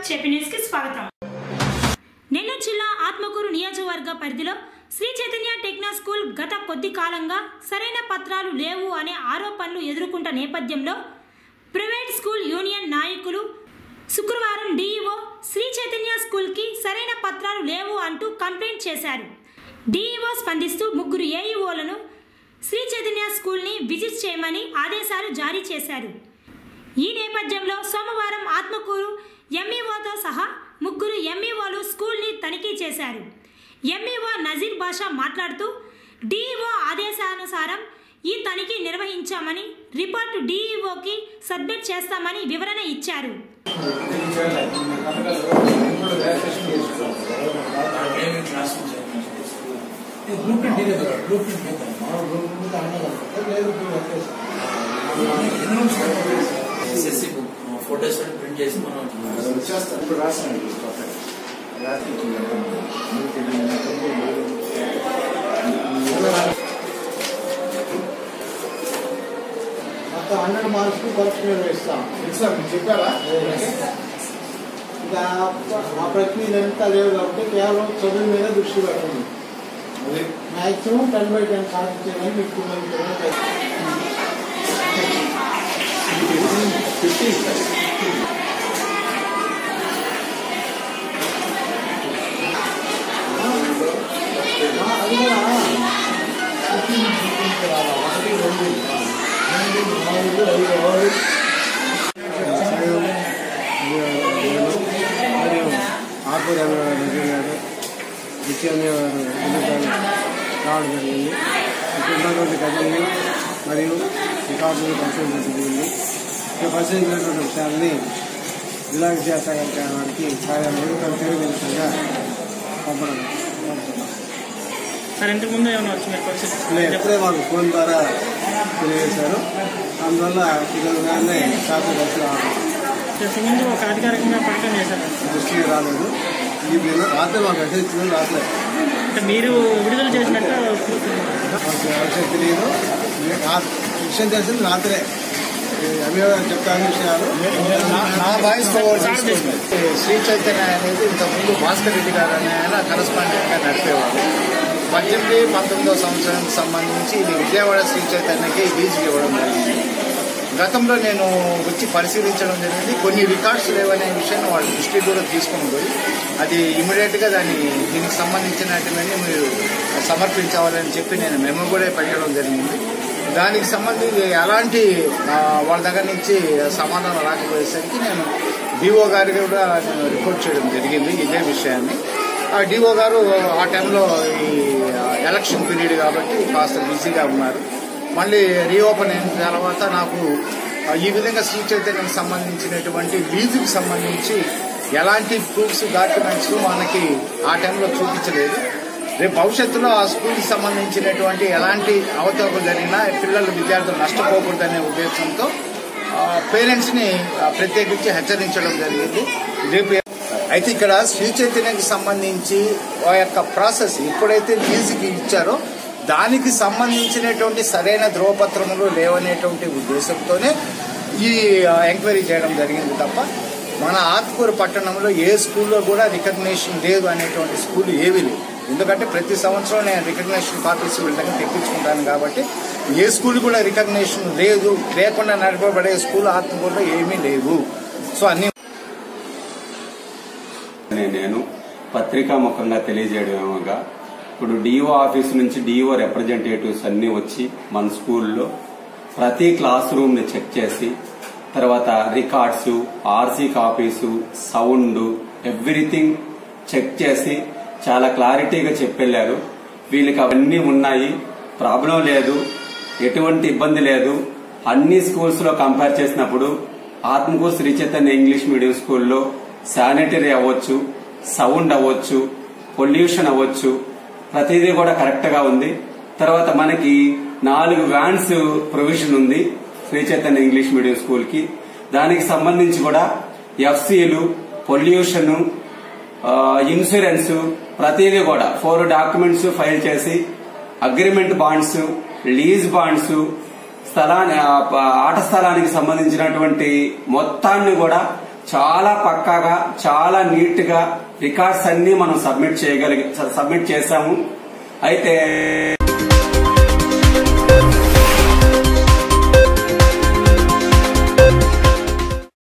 చెప్పి న్యూస్ కి స్వాగతం నెల్లూరు జిల్లా ఆత్మకూరు నియోజకవర్గ పరిధిలో శ్రీ చైతన్య టెక్నో స్కూల్ గత కొద్ది కాలంగా సరైన పత్రాలు లేవు అనే ఆరోపణలు ఎదుర్కొంటున్న నేపథ్యంలో ప్రైవేట్ స్కూల్ యూనియన్ నాయకులు శుక్రవారం డీఈఓ శ్రీ చైతన్య స్కూల్కి సరైన పత్రాలు లేవు అంటూ కంప్లైంట్ చేశారు డీఈఓ స్పందిస్తూ ముగ్గురు ఏఈఓలను శ్రీ చైతన్య స్కూల్ని విజిట్ చేయమని ఆదేశాలు జారీ చేశారు ఈ నేపథ్యంలో సోమవారం ఆత్మకూరు ఎంఈఓతో సహా ముగ్గురు ఎంఈఓలు స్కూల్ని తనిఖీ చేశారు ఎంఈఓ నజీర్ బాషా మాట్లాడుతూ డిఈఓ ఆదేశానుసారం ఈ తనిఖీ నిర్వహించామని రిపోర్టు డిఈఓకి సబ్మిట్ చేస్తామని వివరణ ఇచ్చారు బ్లూ ప్రింట్ ಇದೆ కదా బ్లూ ప్రింట్ ಇದೆ మనం బ్లూ ప్రింట్ అనగలుగుతాం లేదు ఎన్ని rooms SSC book photos print చేసి మనం వచ్చేస్తాం ఇప్పుడు రాసాను రాసి మొత్తం హండ్రెడ్ మార్క్స్ పరీక్ష నిర్వహిస్తాం సార్ మీరు చెప్పారా ఇంకా ఆ ప్రక్రియ ఎంత లేవు కాబట్టి కేవలం చదువు మీద దృష్టి పెట్టండి అది మ్యాక్సిమం టెన్ బై టెన్ సాధించేదని మీకు పిల్లలకి అది కూడా ఒకటి రెండు రెండు నాలుగు ఐదు ఆరు మరియు ఆర్పూర్ నజీర్ గారు నిత్యాన్ని గారు ఎన్నికలు రావడం జరిగింది ఇక్కడ ఉన్నటువంటి గదుల్ని మరియు రికార్డులను పరిశీలించడం జరిగింది ఇక్కడ పరిశీలించినటువంటి విషయాన్ని జిల్లా విద్యాశాఖ వారికి కార్యాలయం తెలియజేసంగా పంపడం పంపుతున్నాం సార్ ఇంతకు ముందు ఏమైనా వచ్చి మీరు పరిస్థితి లేదు ఎప్పుడే మాకు ఫోన్ ద్వారా తెలియజేశారు అందువల్ల పిల్లలుగానే శాతం వచ్చి రావడం ఇంతకు ముందు ఒక అధికారికంగా ప్రకటన చేశారు దృష్టికి రాలేదు ఈ దిన రాత్రి మాకు అసలు రాట్లేదు అంటే మీరు విడుదల చేసినట్టు మాకు విషయం తెలియదు ఆ విషయం తెలిసింది రాత్రే అభియోగం చెప్తాను విషయాలు నా వాయిస్ ఫార్వర్డ్ సార్ చేసుకోండి. శ్రీ చైతన్య అనేది ఇంతకుముందు భాస్కర్ రెడ్డి గారు అనే ఆయన కరస్పాండెంట్ గా నడిపేవారు పద్దెనిమిది పంతొమ్మిదో సంవత్సరానికి సంబంధించి ఇది విజయవాడ శ్రీ చైతన్యకి లీజులు ఇవ్వడం జరిగింది గతంలో నేను వచ్చి పరిశీలించడం జరిగింది కొన్ని రికార్డ్స్ లేవనే విషయాన్ని వాళ్ళ దృష్టికి కూడా తీసుకొని పోయి అది ఇమీడియట్ గా దాన్ని దీనికి సంబంధించినటువంటి మీరు సమర్పించాలని చెప్పి నేను మెమో కూడా పెట్టడం జరిగింది దానికి సంబంధించి ఎలాంటి ఆ, వాళ్ళ దగ్గర నుంచి సమాధానం రాకపోయేసరికి నేను డిఓ గారికి కూడా నేను రిపోర్ట్ చేయడం జరిగింది ఇదే విషయాన్ని ఆ డిఓ గారు ఆ టైంలో ఈ ఎలక్షన్ పీరియడ్ కాబట్టి కాస్త బిజీగా ఉన్నారు మళ్ళీ రీఓపెన్ అయిన తర్వాత నాకు ఆ, ఈ విధంగా శ్రీ చైతన్యకు సంబంధించినటువంటి లీజుకి సంబంధించి ఎలాంటి ప్రూఫ్స్ డాక్యుమెంట్స్ మనకి ఆ టైంలో చూపించలేదు రేపు భవిష్యత్తులో ఆ స్కూల్కి సంబంధించినటువంటి ఎలాంటి అవతవకలు జరిగినా పిల్లలు విద్యార్థులు నష్టపోకూడదనే ఉద్దేశంతో పేరెంట్స్ ని ఆ, ప్రత్యేకించి హెచ్చరించడం జరిగింది రేపు అయితే ఇక్కడ శ్రీ చైతన్యకి సంబంధించి ఆ యొక్క ప్రాసెస్ ఎప్పుడైతే లీజుకి ఇచ్చారో దానికి సంబంధించినటువంటి సరైన ధ్రువపత్రములు లేవనేటువంటి ఉద్దేశంతోనే ఈ ఆ, ఎంక్వైరీ చేయడం జరిగింది తప్ప మన ఆత్మకూరు పట్టణంలో ఏ స్కూల్లో కూడా రికగ్నేషన్ లేదు అనేటువంటి స్కూల్ ఏవి లేవు ఎందుకంటే ప్రతి సంవత్సరం నేను రికగ్నేషన్ కార్డులు వీళ్ళ దగ్గర తెప్పించుకుంటాను కాబట్టి ఏ స్కూల్ కూడా రికగ్నేషన్ లేదు లేకుండా నడపబడే స్కూల్ ఆత్మకూరులో ఏమీ లేవు సో అన్ని అని నేను పత్రికాముఖంగా తెలియజేయడమేమోగా ఇప్పుడు డిఓ ఆఫీస్ నుంచి డిఓ రిప్రజెంటేటివ్స్ అన్ని వచ్చి మన స్కూల్లో ప్రతి క్లాస్ రూమ్ ని చెక్ చేసి తర్వాత records RC copies sound everything check చేసి చాలా క్లారిటీగా చెప్పెళ్లారు వీళ్ళకి అవన్నీ ఉన్నాయి ప్రాబ్లం లేదు ఎటువంటి ఇబ్బంది లేదు అన్ని స్కూల్స్ లో కంపేర్ చేసినప్పుడు ఆత్మకూరు శ్రీ చైతన్య ఇంగ్లీష్ మీడియం స్కూల్లో శానిటరీ అవ్వచ్చు సౌండ్ అవ్వచ్చు పొల్యూషన్ అవ్వచ్చు ప్రతిదీ కూడా కరెక్ట్ గా ఉంది తర్వాత మనకి నాలుగు వ్యాన్స్ ప్రొవిజన్ ఉంది Sri Chaitanya English medium school కి దానికి సంబంధించి కూడా ఎఫ్సీలు పొల్యూషన్ ఇన్సూరెన్స్ ప్రతిదీ కూడా ఫోర్ డాక్యుమెంట్స్ ఫైల్ చేసి అగ్రిమెంట్ బాండ్స్ లీజ్ బాండ్స్ స్థలాన్ని ఆ, ప- ఆట స్థలానికి సంబంధించినటువంటి మొత్తాన్ని కూడా చాలా పక్కాగా చాలా నీట్ గా రికార్డ్స్ అన్ని మనం సబ్మిట్ చేయగలిగి సబ్మిట్ చేశాము అయితే